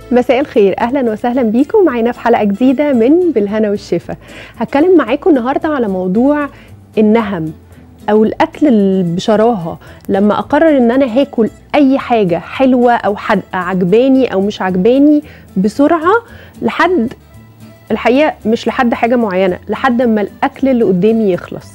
مساء الخير اهلا وسهلا بيكم معانا في حلقه جديده من بالهنا والشفا هتكلم معاكم النهارده على موضوع النهم او الاكل اللي بشراهه لما اقرر ان انا هاكل اي حاجه حلوه او حادقه عجباني او مش عجباني بسرعه لحد الحقيقه مش لحد حاجه معينه لحد ما الاكل اللي قدامي يخلص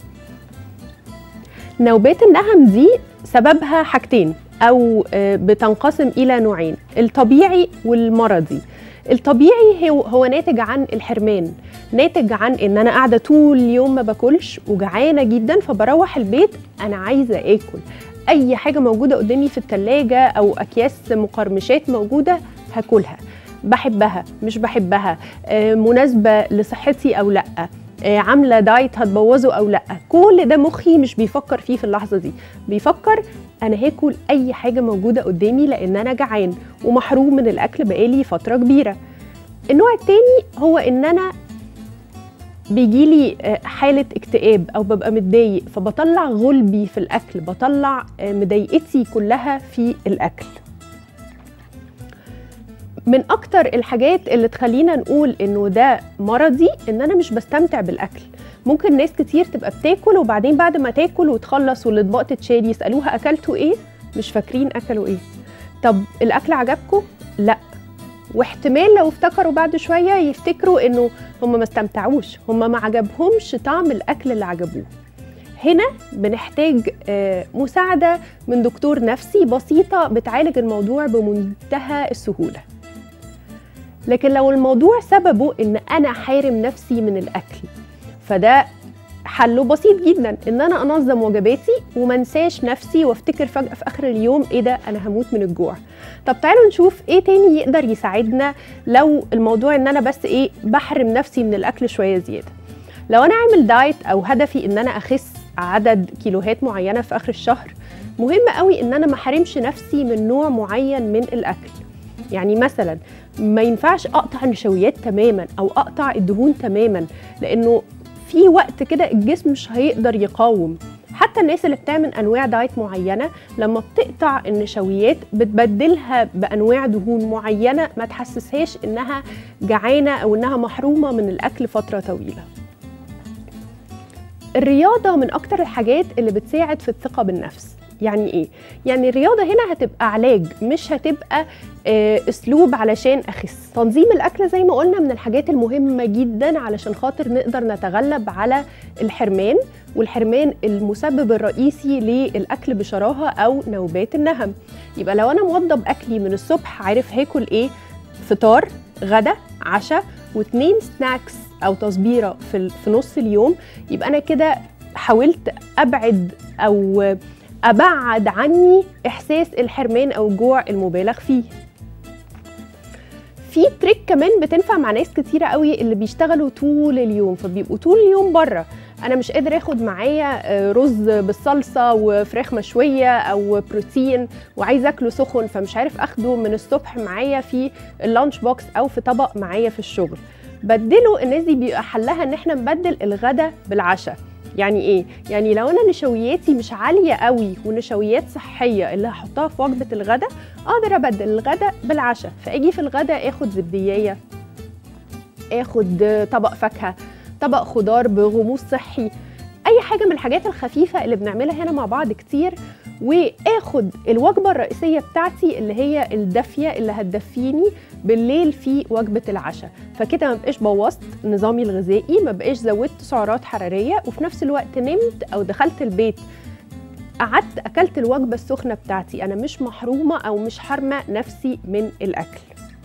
نوبات النهم دي سببها حاجتين او بتنقسم الى نوعين الطبيعي والمرضي الطبيعي هو, هو ناتج عن الحرمان ناتج عن ان انا قاعده طول اليوم ما باكلش وجعانه جدا فبروح البيت انا عايزه اكل اي حاجه موجوده قدامي في التلاجة او اكياس مقرمشات موجوده هاكلها بحبها مش بحبها مناسبه لصحتي او لا عامله دايت هتبوظه او لا كل ده مخي مش بيفكر فيه في اللحظه دي بيفكر انا هاكل اي حاجه موجوده قدامي لان انا جعان ومحروم من الاكل بقالي فتره كبيره النوع التاني هو ان انا بيجيلي حالة اكتئاب أو ببقى متضايق فبطلع غلبي في الأكل بطلع مضايقتي كلها في الأكل من اكتر الحاجات اللي تخلينا نقول انه ده مرضي ان انا مش بستمتع بالاكل ممكن ناس كتير تبقى بتاكل وبعدين بعد ما تاكل وتخلص والاطباق تتشال يسالوها اكلتوا ايه مش فاكرين اكلوا ايه طب الاكل عجبكم لا واحتمال لو افتكروا بعد شويه يفتكروا انه هم ما استمتعوش هم ما عجبهمش طعم الاكل اللي عجبوه هنا بنحتاج مساعده من دكتور نفسي بسيطه بتعالج الموضوع بمنتهى السهوله لكن لو الموضوع سببه ان انا حارم نفسي من الاكل فده حله بسيط جدا ان انا انظم وجباتي وما انساش نفسي وافتكر فجاه في اخر اليوم ايه ده انا هموت من الجوع طب تعالوا نشوف ايه تاني يقدر يساعدنا لو الموضوع ان انا بس ايه بحرم نفسي من الاكل شويه زياده لو انا عامل دايت او هدفي ان انا اخس عدد كيلوهات معينه في اخر الشهر مهم قوي ان انا ما احرمش نفسي من نوع معين من الاكل يعني مثلا ما ينفعش اقطع النشويات تماما او اقطع الدهون تماما لانه في وقت كده الجسم مش هيقدر يقاوم حتى الناس اللي بتعمل انواع دايت معينه لما بتقطع النشويات بتبدلها بانواع دهون معينه ما تحسسهاش انها جعانه او انها محرومه من الاكل فتره طويله الرياضه من اكتر الحاجات اللي بتساعد في الثقه بالنفس يعني ايه يعني الرياضه هنا هتبقى علاج مش هتبقى اسلوب علشان اخس تنظيم الاكل زي ما قلنا من الحاجات المهمه جدا علشان خاطر نقدر نتغلب على الحرمان والحرمان المسبب الرئيسي للاكل بشراهه او نوبات النهم يبقى لو انا موضب اكلي من الصبح عارف هاكل ايه فطار غدا عشاء واتنين سناكس او تصبيره في في نص اليوم يبقى انا كده حاولت ابعد او ابعد عني احساس الحرمان او الجوع المبالغ فيه في تريك كمان بتنفع مع ناس كتيره قوي اللي بيشتغلوا طول اليوم فبيبقوا طول اليوم بره انا مش قادر اخد معايا رز بالصلصه وفراخ مشويه او بروتين وعايز اكله سخن فمش عارف اخده من الصبح معايا في اللانش بوكس او في طبق معايا في الشغل بدلوا الناس دي بيبقى حلها ان احنا نبدل الغدا بالعشاء يعني ايه يعني لو انا نشوياتي مش عاليه قوي ونشويات صحيه اللي هحطها في وجبه الغداء اقدر ابدل الغداء بالعشاء فاجي في الغداء اخد زبدية اخد طبق فاكهه طبق خضار بغموس صحي اي حاجه من الحاجات الخفيفه اللي بنعملها هنا مع بعض كتير واخد الوجبه الرئيسيه بتاعتي اللي هي الدافيه اللي هتدفيني بالليل في وجبه العشاء فكده ما بقاش بوظت نظامي الغذائي ما بقاش زودت سعرات حراريه وفي نفس الوقت نمت او دخلت البيت قعدت اكلت الوجبه السخنه بتاعتي انا مش محرومه او مش حارمه نفسي من الاكل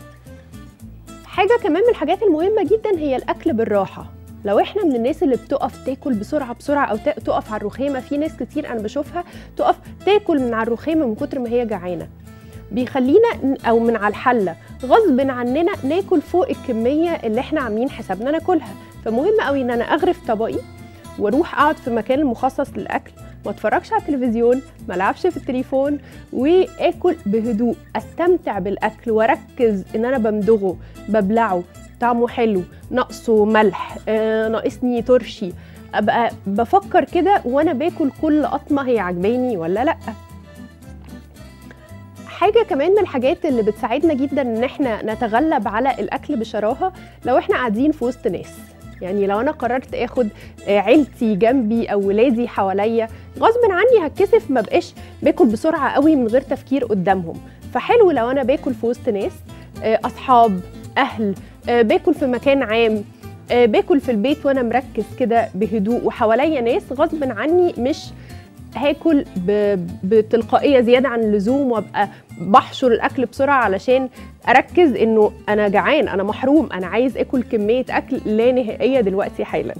حاجه كمان من الحاجات المهمه جدا هي الاكل بالراحه لو احنا من الناس اللي بتقف تاكل بسرعه بسرعه او تقف على الرخامه في ناس كتير انا بشوفها تقف تاكل من على الرخامه من كتر ما هي جعانه بيخلينا او من على الحله غصب عننا ناكل فوق الكميه اللي احنا عاملين حسابنا ناكلها فمهم قوي ان انا اغرف طبقي واروح اقعد في مكان مخصص للاكل ما اتفرجش على التلفزيون ما العبش في التليفون واكل بهدوء استمتع بالاكل واركز ان انا بمضغه ببلعه طعمه حلو ناقصه ملح آه، ناقصني ترشي ابقى بفكر كده وانا باكل كل قطمه هي عجباني ولا لا حاجه كمان من الحاجات اللي بتساعدنا جدا ان احنا نتغلب على الاكل بشراهه لو احنا قاعدين في وسط ناس يعني لو انا قررت اخد آه، عيلتي جنبي او ولادي حواليا غصب عني هتكسف ما بقاش باكل بسرعه قوي من غير تفكير قدامهم فحلو لو انا باكل في وسط ناس آه، اصحاب اهل آه، باكل في مكان عام آه، باكل في البيت وانا مركز كده بهدوء وحواليا ناس غصب عني مش هاكل ب- بتلقائيه زياده عن اللزوم وابقى بحشر الاكل بسرعه علشان اركز انه انا جعان انا محروم انا عايز اكل كميه اكل لا نهائيه دلوقتي حالا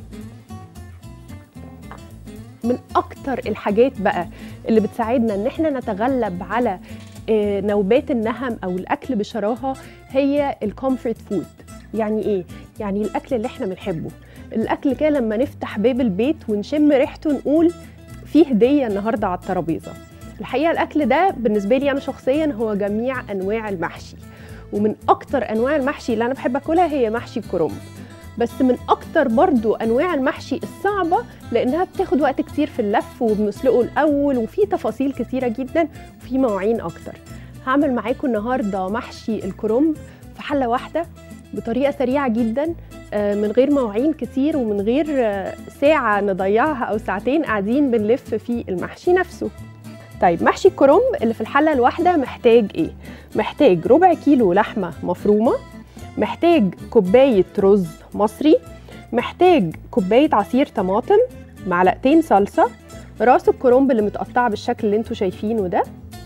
من اكتر الحاجات بقى اللي بتساعدنا ان احنا نتغلب على آه، نوبات النهم او الاكل بشراهه هي الكومفورت فود يعني ايه يعني الاكل اللي احنا بنحبه الاكل كده لما نفتح باب البيت ونشم ريحته نقول في هديه النهارده على الترابيزه الحقيقه الاكل ده بالنسبه لي انا شخصيا هو جميع انواع المحشي ومن اكتر انواع المحشي اللي انا بحب اكلها هي محشي الكرنب بس من اكتر برضو انواع المحشي الصعبه لانها بتاخد وقت كتير في اللف وبنسلقه الاول وفي تفاصيل كتيره جدا وفي مواعين اكتر هعمل معاكم النهارده محشي الكرنب في حله واحده بطريقه سريعه جدا آه، من غير مواعين كتير ومن غير آه، ساعه نضيعها او ساعتين قاعدين بنلف في المحشي نفسه طيب محشي الكرنب اللي في الحله الواحده محتاج ايه محتاج ربع كيلو لحمه مفرومه محتاج كوبايه رز مصري محتاج كوبايه عصير طماطم معلقتين صلصه راس الكرنب اللي متقطعه بالشكل اللي انتوا شايفينه ده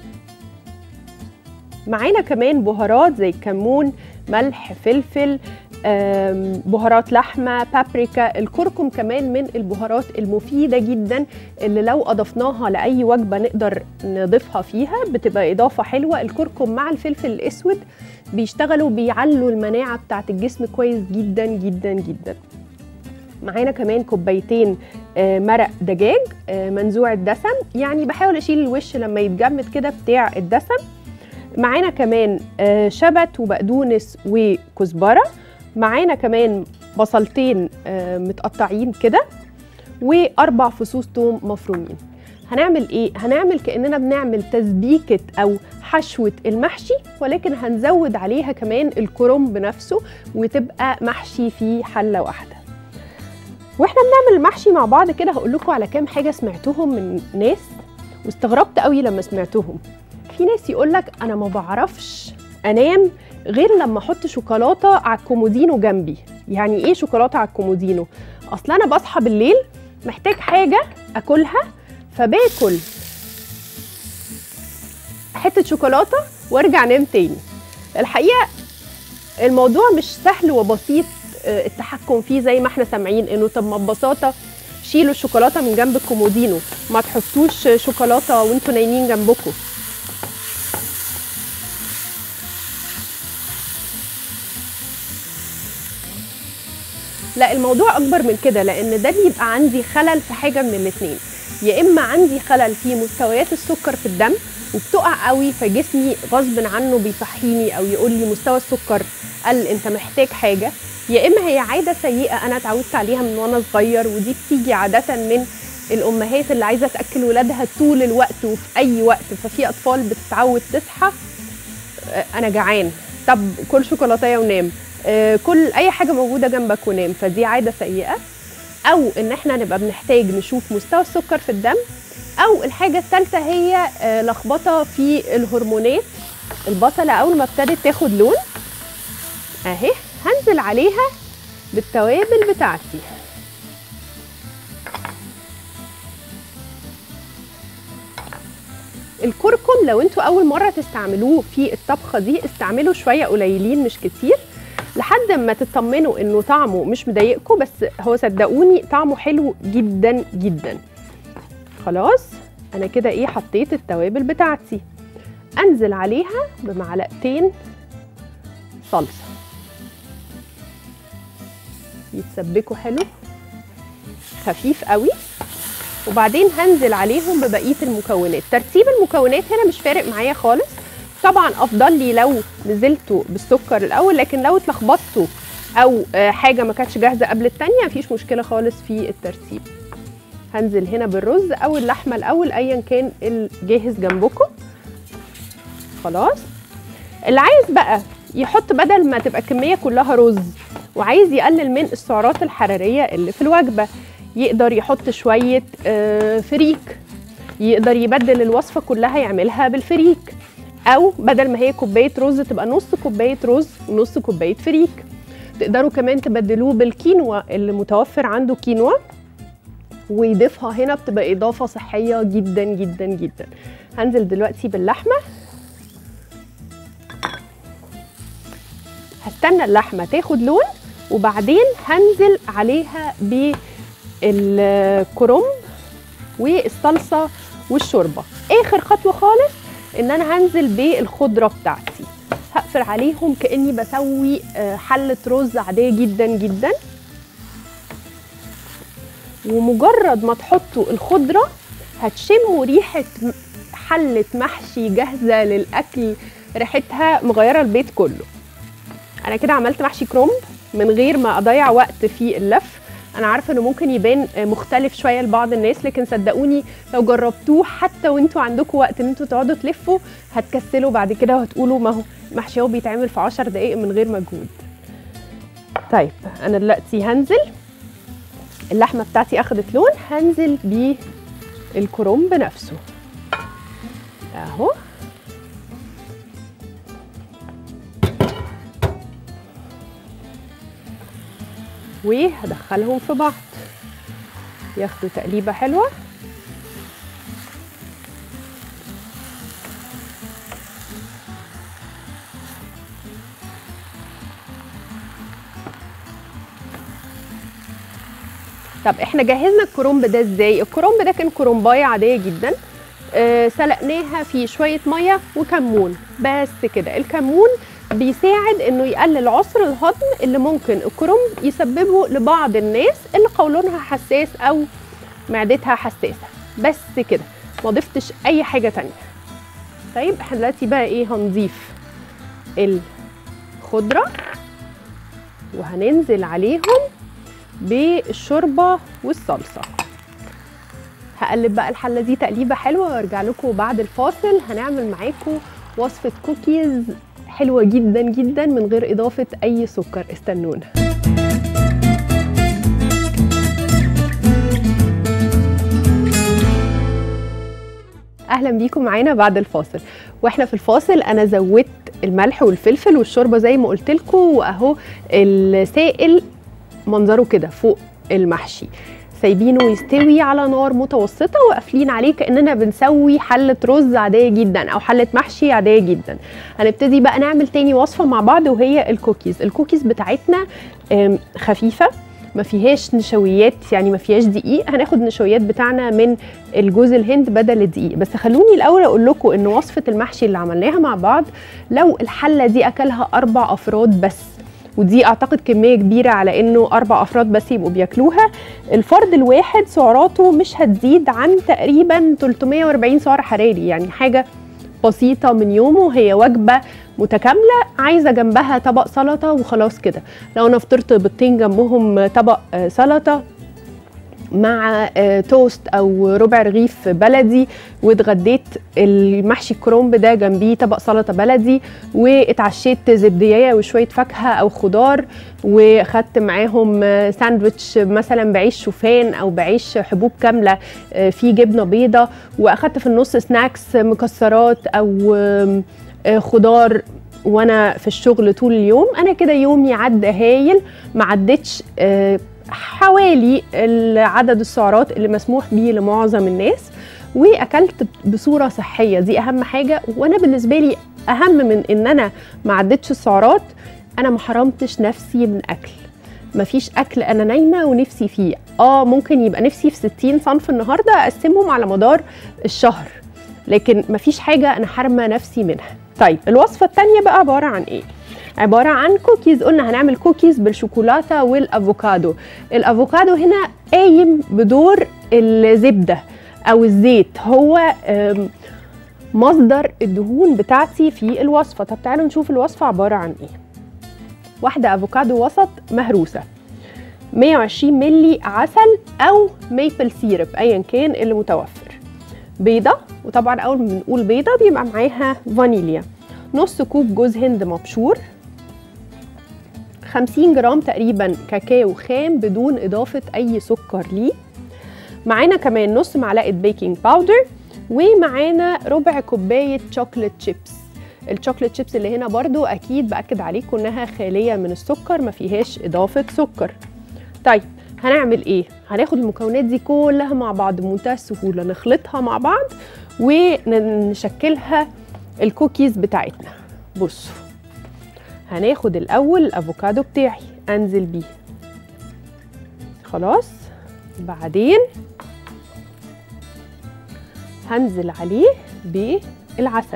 معانا كمان بهارات زي الكمون ملح فلفل آم، بهارات لحمه بابريكا الكركم كمان من البهارات المفيده جدا اللي لو اضفناها لاي وجبه نقدر نضيفها فيها بتبقى اضافه حلوه الكركم مع الفلفل الاسود بيشتغلوا بيعلوا المناعه بتاعه الجسم كويس جدا جدا جدا معانا كمان كوبايتين آه، مرق دجاج آه، منزوع الدسم يعني بحاول اشيل الوش لما يتجمد كده بتاع الدسم معانا كمان آه، شبت وبقدونس وكزبره معانا كمان بصلتين آه، متقطعين كده واربع فصوص توم مفرومين هنعمل ايه هنعمل كاننا بنعمل تسبيكه او حشوه المحشي ولكن هنزود عليها كمان الكرنب نفسه وتبقى محشي في حله واحده واحنا بنعمل المحشي مع بعض كده هقول لكم على كام حاجه سمعتهم من ناس واستغربت قوي لما سمعتهم في ناس يقول لك انا ما بعرفش انام غير لما احط شوكولاته على الكومودينو جنبي يعني ايه شوكولاته على الكومودينو اصل انا بصحى بالليل محتاج حاجه اكلها فباكل حته شوكولاته وارجع انام تاني الحقيقه الموضوع مش سهل وبسيط آه، التحكم فيه زي ما احنا سامعين انه طب ما ببساطه شيلوا الشوكولاته من جنب الكومودينو ما تحطوش شوكولاته وانتوا نايمين جنبكم لا الموضوع اكبر من كده لان ده بيبقى عندي خلل في حاجه من الاثنين يا اما عندي خلل في مستويات السكر في الدم وبتقع قوي فجسمي غصب عنه بيصحيني او يقول لي مستوى السكر قل انت محتاج حاجه يا اما هي عاده سيئه انا اتعودت عليها من وانا صغير ودي بتيجي عاده من الامهات اللي عايزه تاكل ولادها طول الوقت وفي اي وقت ففي اطفال بتتعود تصحى آه، انا جعان طب كل شوكولاتايه ونام آه، كل اي حاجه موجوده جنبك ونام فدي عاده سيئه او ان احنا نبقى بنحتاج نشوف مستوى السكر في الدم او الحاجه الثالثه هي آه، لخبطه في الهرمونات البصله اول ما ابتدت تاخد لون اهي هنزل عليها بالتوابل بتاعتي الكركم لو انتوا اول مره تستعملوه في الطبخه دي استعملوا شويه قليلين مش كتير لحد ما تطمنوا انه طعمه مش مضايقكم بس هو صدقوني طعمه حلو جدا جدا خلاص انا كده ايه حطيت التوابل بتاعتي انزل عليها بمعلقتين صلصه يتسبكوا حلو خفيف قوي وبعدين هنزل عليهم ببقيه المكونات ترتيب المكونات هنا مش فارق معايا خالص طبعا افضل لي لو نزلتوا بالسكر الاول لكن لو اتلخبطتوا او آه، حاجه ما كانتش جاهزه قبل التانيه مفيش مشكله خالص في الترتيب هنزل هنا بالرز او اللحمه الاول ايا كان الجاهز جنبكم خلاص اللي عايز بقى يحط بدل ما تبقى الكميه كلها رز وعايز يقلل من السعرات الحراريه اللي في الوجبه يقدر يحط شويه آه، فريك يقدر يبدل الوصفه كلها يعملها بالفريك او بدل ما هي كوبايه رز تبقى نص كوبايه رز ونص كوبايه فريك تقدروا كمان تبدلوه بالكينوا اللي متوفر عنده كينوا ويضيفها هنا بتبقى اضافه صحيه جدا جدا جدا هنزل دلوقتي باللحمه هستنى اللحمه تاخد لون وبعدين هنزل عليها بالكرنب والصلصه والشوربه اخر خطوه خالص ان انا هنزل بالخضره بتاعتي هقفل عليهم كاني بسوي آه، حله رز عاديه جدا جدا ومجرد ما تحطوا الخضره هتشموا ريحه م- حله محشي جاهزه للاكل ريحتها مغيره البيت كله انا كده عملت محشي كرنب من غير ما اضيع وقت في اللف انا عارفه انه ممكن يبان مختلف شويه لبعض الناس لكن صدقوني لو جربتوه حتى وانتوا عندكم وقت ان انتوا تقعدوا تلفوا هتكسلوا بعد كده وهتقولوا ما هو محشي هو بيتعمل في 10 دقائق من غير مجهود طيب انا دلوقتي هنزل اللحمه بتاعتي اخدت لون هنزل بالكرنب نفسه اهو وهدخلهم في بعض ياخدوا تقليبه حلوه طب احنا جهزنا الكرنب ده ازاي الكرنب ده كان كرنبايه عاديه جدا آه سلقناها في شويه ميه وكمون بس كده الكمون بيساعد انه يقلل عسر الهضم اللي ممكن الكرنب يسببه لبعض الناس اللي قولونها حساس او معدتها حساسه بس كده ما ضفتش اي حاجه تانية طيب احنا دلوقتي بقى ايه هنضيف الخضره وهننزل عليهم بالشوربه والصلصه هقلب بقى الحله دي تقليبه حلوه وارجع لكم بعد الفاصل هنعمل معاكم وصفه كوكيز حلوه جدا جدا من غير اضافه اي سكر استنونا اهلا بيكم معانا بعد الفاصل واحنا في الفاصل انا زودت الملح والفلفل والشوربه زي ما قلت لكم واهو السائل منظره كده فوق المحشي سايبينه يستوي على نار متوسطه وقافلين عليه كاننا بنسوي حله رز عاديه جدا او حله محشي عاديه جدا هنبتدي بقى نعمل تاني وصفه مع بعض وهي الكوكيز الكوكيز بتاعتنا آم، خفيفه ما فيهاش نشويات يعني ما فيهاش دقيق هناخد النشويات بتاعنا من الجوز الهند بدل الدقيق بس خلوني الاول اقول لكم ان وصفه المحشي اللي عملناها مع بعض لو الحله دي اكلها اربع افراد بس ودي اعتقد كميه كبيره على انه اربع افراد بس يبقوا بياكلوها الفرد الواحد سعراته مش هتزيد عن تقريبا 340 سعر حراري يعني حاجه بسيطه من يومه هي وجبه متكامله عايزه جنبها طبق سلطه وخلاص كده لو انا فطرت بيضتين جنبهم طبق آه، سلطه مع آه، توست او ربع رغيف بلدي واتغديت المحشي الكرنب ده جنبيه طبق سلطه بلدي واتعشيت زبديه وشويه فاكهه او خضار وخدت معاهم آه، ساندوتش مثلا بعيش شوفان او بعيش حبوب كامله آه، فيه جبنه بيضه واخدت في النص سناكس مكسرات او آم، آه، خضار وانا في الشغل طول اليوم انا كده يومي عدى هايل ما عدتش آه، حوالي عدد السعرات اللي مسموح بيه لمعظم الناس واكلت بصوره صحيه دي اهم حاجه وانا بالنسبه لي اهم من ان انا ما عدتش السعرات انا ما حرمتش نفسي من اكل مفيش اكل انا نايمه ونفسي فيه اه ممكن يبقى نفسي في 60 صنف النهارده اقسمهم على مدار الشهر لكن مفيش حاجه انا حارمه نفسي منها طيب الوصفه الثانيه بقى عباره عن ايه عباره عن كوكيز قلنا هنعمل كوكيز بالشوكولاته والافوكادو الافوكادو هنا قايم بدور الزبده او الزيت هو آم، مصدر الدهون بتاعتي في الوصفه طب تعالوا نشوف الوصفه عباره عن ايه واحده افوكادو وسط مهروسه 120 ملي عسل او ميبل سيرب ايا كان اللي متوفر بيضه وطبعا اول ما بنقول بيضه بيبقى معاها فانيليا نص كوب جوز هند مبشور 50 جرام تقريبا كاكاو خام بدون اضافه اي سكر ليه معانا كمان نص معلقه بيكنج باودر ومعانا ربع كوبايه شوكليت شيبس الشوكليت شيبس اللي هنا برضو اكيد باكد عليكم انها خاليه من السكر ما فيهاش اضافه سكر طيب هنعمل ايه هناخد المكونات دي كلها مع بعض بمنتهى السهوله نخلطها مع بعض ونشكلها الكوكيز بتاعتنا بصوا هناخد الاول الافوكادو بتاعي انزل بيه خلاص بعدين هنزل عليه بالعسل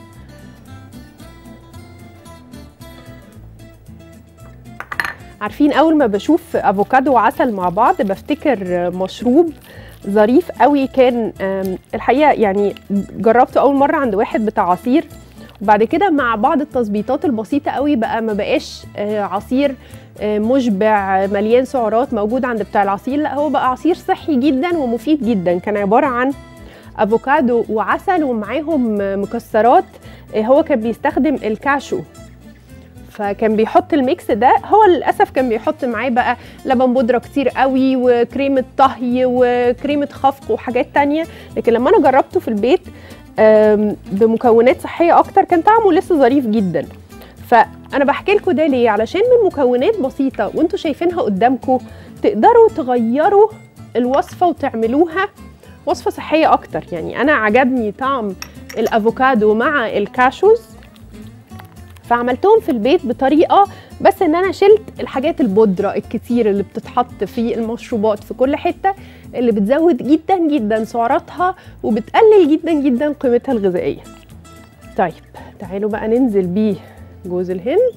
عارفين اول ما بشوف افوكادو وعسل مع بعض بفتكر مشروب ظريف قوي كان الحقيقه يعني جربته اول مره عند واحد بتاع عصير وبعد كده مع بعض التظبيطات البسيطه قوي بقى ما بقاش عصير مشبع مليان سعرات موجود عند بتاع العصير لا هو بقى عصير صحي جدا ومفيد جدا كان عباره عن افوكادو وعسل ومعاهم مكسرات هو كان بيستخدم الكاشو فكان بيحط الميكس ده هو للاسف كان بيحط معاه بقى لبن بودره كتير قوي وكريمه طهي وكريمه خفق وحاجات تانية لكن لما انا جربته في البيت بمكونات صحيه اكتر كان طعمه لسه ظريف جدا فانا بحكي لكم ده ليه علشان من مكونات بسيطه وانتوا شايفينها قدامكم تقدروا تغيروا الوصفه وتعملوها وصفه صحيه اكتر يعني انا عجبني طعم الافوكادو مع الكاشوز فعملتهم في البيت بطريقه بس ان انا شلت الحاجات البودره الكتير اللي بتتحط في المشروبات في كل حته اللي بتزود جدا جدا سعراتها وبتقلل جدا جدا قيمتها الغذائيه طيب تعالوا بقى ننزل بيه جوز الهند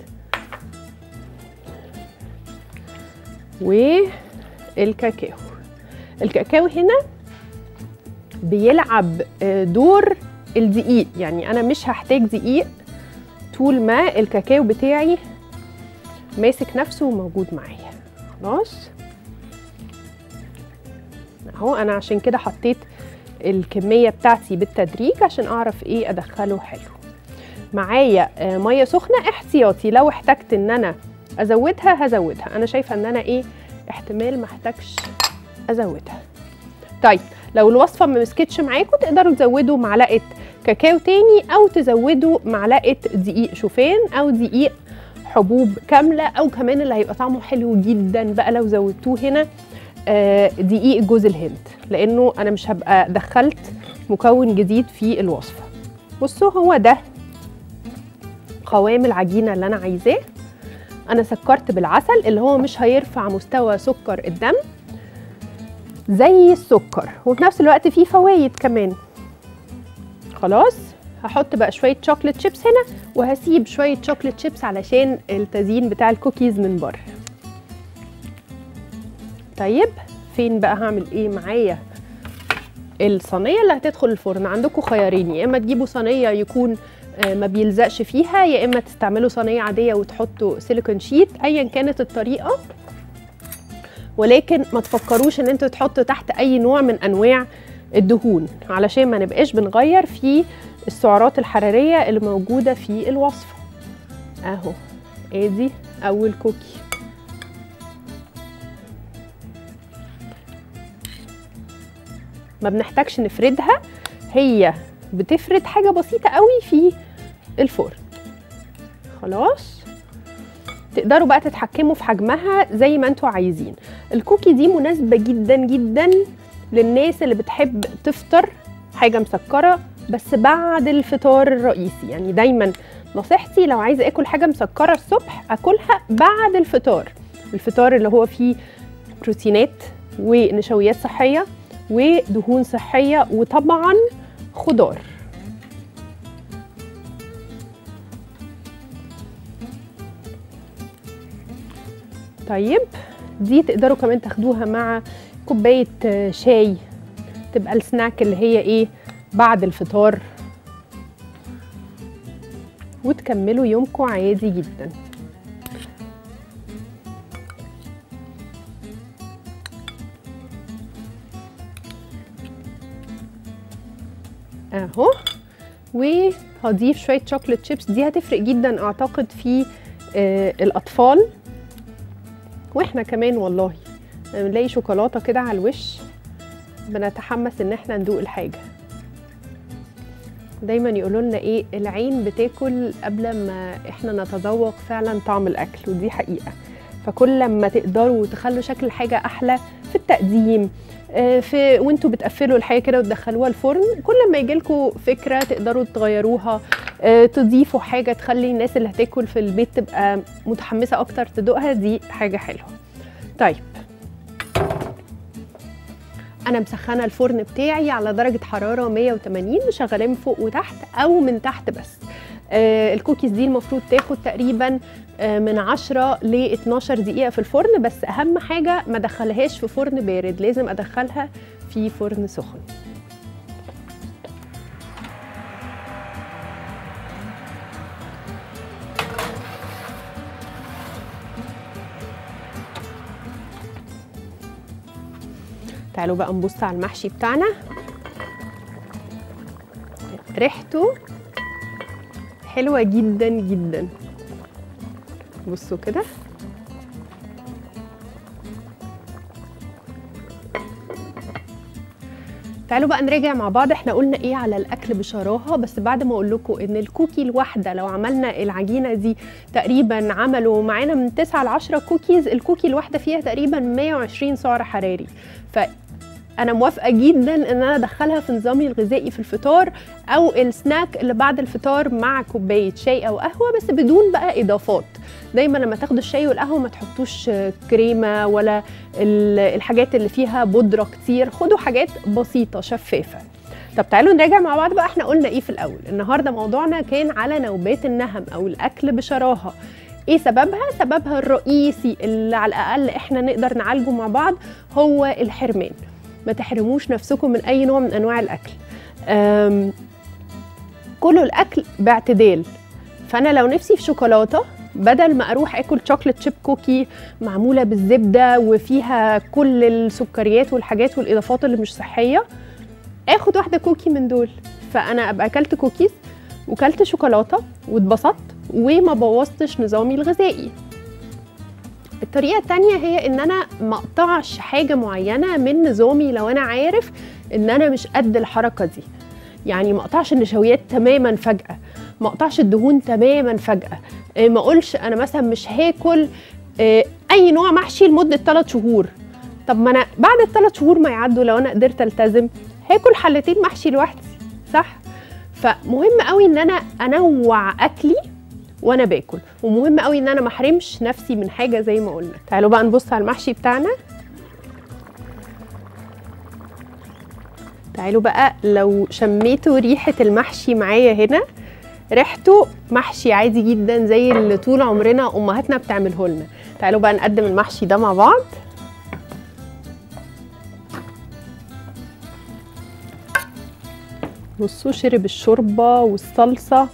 والكاكاو الكاكاو هنا بيلعب دور الدقيق يعني انا مش هحتاج دقيق طول ما الكاكاو بتاعي ماسك نفسه وموجود معايا خلاص اهو انا عشان كده حطيت الكميه بتاعتي بالتدريج عشان اعرف ايه ادخله حلو معايا ميه سخنه احتياطي لو احتجت ان انا ازودها هزودها انا شايفه ان انا ايه احتمال ما احتاجش ازودها طيب لو الوصفه ما مسكتش معاكم تقدروا تزودوا معلقه كاكاو تاني او تزودوا معلقه دقيق شوفان او دقيق حبوب كامله او كمان اللي هيبقى طعمه حلو جدا بقى لو زودتوه هنا دقيق جوز الهند لانه انا مش هبقى دخلت مكون جديد في الوصفه بصوا هو ده قوام العجينه اللي انا عايزاه انا سكرت بالعسل اللي هو مش هيرفع مستوى سكر الدم زي السكر وفي نفس الوقت فيه فوايد كمان خلاص هحط بقى شويه شوكليت شيبس هنا وهسيب شويه شوكليت شيبس علشان التزيين بتاع الكوكيز من بره طيب فين بقى هعمل ايه معايا الصينيه اللي هتدخل الفرن عندكم خيارين يا اما تجيبوا صينيه يكون ما بيلزقش فيها يا اما تستعملوا صينيه عاديه وتحطوا سيليكون شيت ايا كانت الطريقه ولكن ما تفكروش ان انتوا تحطوا تحت اي نوع من انواع الدهون علشان ما نبقاش بنغير في السعرات الحراريه اللي موجوده في الوصفه اهو ادي اول كوكي ما بنحتاجش نفردها هي بتفرد حاجه بسيطه قوي في الفرن خلاص تقدروا بقى تتحكموا في حجمها زي ما انتوا عايزين الكوكي دي مناسبه جدا جدا للناس اللي بتحب تفطر حاجه مسكره بس بعد الفطار الرئيسي يعني دايما نصيحتي لو عايزه اكل حاجه مسكره الصبح اكلها بعد الفطار الفطار اللي هو فيه بروتينات ونشويات صحيه ودهون صحيه وطبعا خضار طيب دي تقدروا كمان تاخدوها مع كوبايه شاي تبقى السناك اللي هي ايه بعد الفطار وتكملوا يومكم عادي جدا اهو وهضيف شويه شوكليت شيبس دي هتفرق جدا اعتقد في آه الاطفال واحنا كمان والله بنلاقي شوكولاته كده على الوش بنتحمس ان احنا ندوق الحاجه دايما يقولوا لنا ايه العين بتاكل قبل ما احنا نتذوق فعلا طعم الاكل ودي حقيقه فكل ما تقدروا تخلوا شكل الحاجه احلى في التقديم آه، في وانتوا بتقفلوا الحاجه كده وتدخلوها الفرن كل ما يجي لكم فكره تقدروا تغيروها آه، تضيفوا حاجه تخلي الناس اللي هتاكل في البيت تبقى متحمسه اكتر تدوقها دي حاجه حلوه طيب انا مسخنه الفرن بتاعي على درجه حراره 180 مشغلاه من فوق وتحت او من تحت بس آه الكوكيز دي المفروض تاخد تقريبا آه من 10 ل 12 دقيقه في الفرن بس اهم حاجه ما ادخلهاش في فرن بارد لازم ادخلها في فرن سخن تعالوا بقى نبص على المحشي بتاعنا ريحته حلوه جدا جدا بصوا كده تعالوا بقى نراجع مع بعض احنا قلنا ايه على الاكل بشراهه بس بعد ما اقول لكم ان الكوكي الواحده لو عملنا العجينه دي تقريبا عملوا معانا من 9 ل 10 كوكيز الكوكي الواحده فيها تقريبا 120 سعر حراري ف انا موافقه جدا ان انا ادخلها في نظامي الغذائي في الفطار او السناك اللي بعد الفطار مع كوبايه شاي او قهوه بس بدون بقى اضافات دايما لما تاخدوا الشاي والقهوه ما تحطوش كريمه ولا الحاجات اللي فيها بودره كتير خدوا حاجات بسيطه شفافه طب تعالوا نراجع مع بعض بقى احنا قلنا ايه في الاول النهارده موضوعنا كان على نوبات النهم او الاكل بشراهه ايه سببها سببها الرئيسي اللي على الاقل احنا نقدر نعالجه مع بعض هو الحرمان ما تحرموش نفسكم من اي نوع من انواع الاكل كلوا الاكل باعتدال فانا لو نفسي في شوكولاته بدل ما اروح اكل شوكليت شيب كوكي معموله بالزبده وفيها كل السكريات والحاجات والاضافات اللي مش صحيه اخد واحده كوكي من دول فانا ابقى اكلت كوكيز وكلت شوكولاته واتبسطت وما بوظتش نظامي الغذائي الطريقه التانية هي ان انا ما اقطعش حاجه معينه من نظامي لو انا عارف ان انا مش قد الحركه دي يعني ما اقطعش النشويات تماما فجاه ما اقطعش الدهون تماما فجاه ما اقولش انا مثلا مش هاكل اي نوع محشي لمده 3 شهور طب ما انا بعد الثلاث شهور ما يعدوا لو انا قدرت التزم هاكل حلتين محشي لوحدي صح فمهم قوي ان انا انوع اكلي وانا باكل ومهم قوي ان انا ما احرمش نفسي من حاجه زي ما قلنا تعالوا بقى نبص على المحشي بتاعنا تعالوا بقى لو شميتوا ريحه المحشي معايا هنا ريحته محشي عادي جدا زي اللي طول عمرنا امهاتنا بتعمله لنا تعالوا بقى نقدم المحشي ده مع بعض بصوا شرب الشوربه والصلصه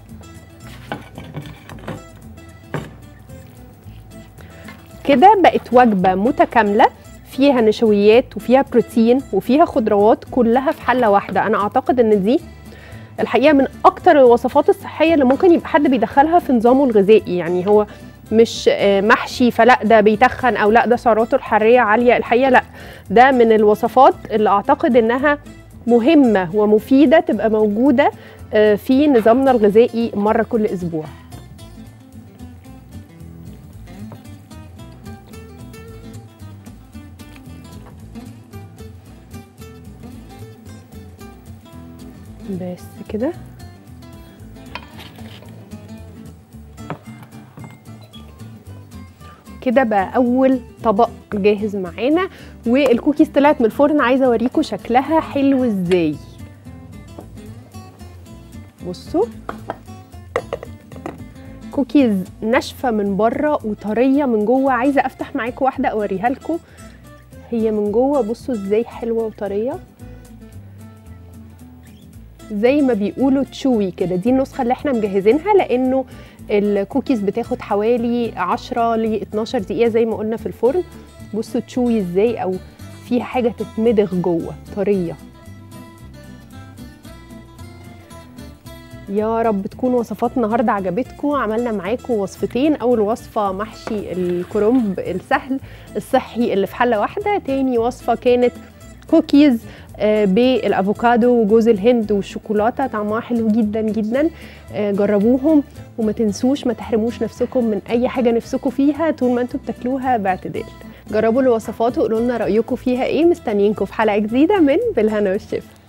كده بقت وجبه متكامله فيها نشويات وفيها بروتين وفيها خضروات كلها في حله واحده انا اعتقد ان دي الحقيقه من اكتر الوصفات الصحيه اللي ممكن يبقى حد بيدخلها في نظامه الغذائي يعني هو مش محشي فلا ده بيتخن او لا ده سعراته الحراريه عاليه الحقيقه لا ده من الوصفات اللي اعتقد انها مهمه ومفيده تبقى موجوده في نظامنا الغذائي مره كل اسبوع بس كده كده بقى اول طبق جاهز معانا والكوكيز طلعت من الفرن عايزه اوريكم شكلها حلو ازاي بصوا كوكيز ناشفه من بره وطريه من جوه عايزه افتح معاكم واحده اوريها لكم هي من جوه بصوا ازاي حلوه وطريه زي ما بيقولوا تشوي كده دي النسخه اللي احنا مجهزينها لانه الكوكيز بتاخد حوالي 10 ل 12 دقيقه زي ما قلنا في الفرن بصوا تشوي ازاي او فيها حاجه تتمضغ جوه طريه يا رب تكون وصفات النهارده عجبتكم عملنا معاكم وصفتين اول وصفه محشي الكرنب السهل الصحي اللي في حله واحده تاني وصفه كانت كوكيز آه، بالافوكادو وجوز الهند والشوكولاته طعمها حلو جدا جدا آه، جربوهم وما تنسوش ما تحرموش نفسكم من اي حاجه نفسكم فيها طول ما انتوا بتاكلوها باعتدال جربوا الوصفات وقولوا لنا رايكم فيها ايه مستنيينكم في حلقه جديده من بالهنا والشفا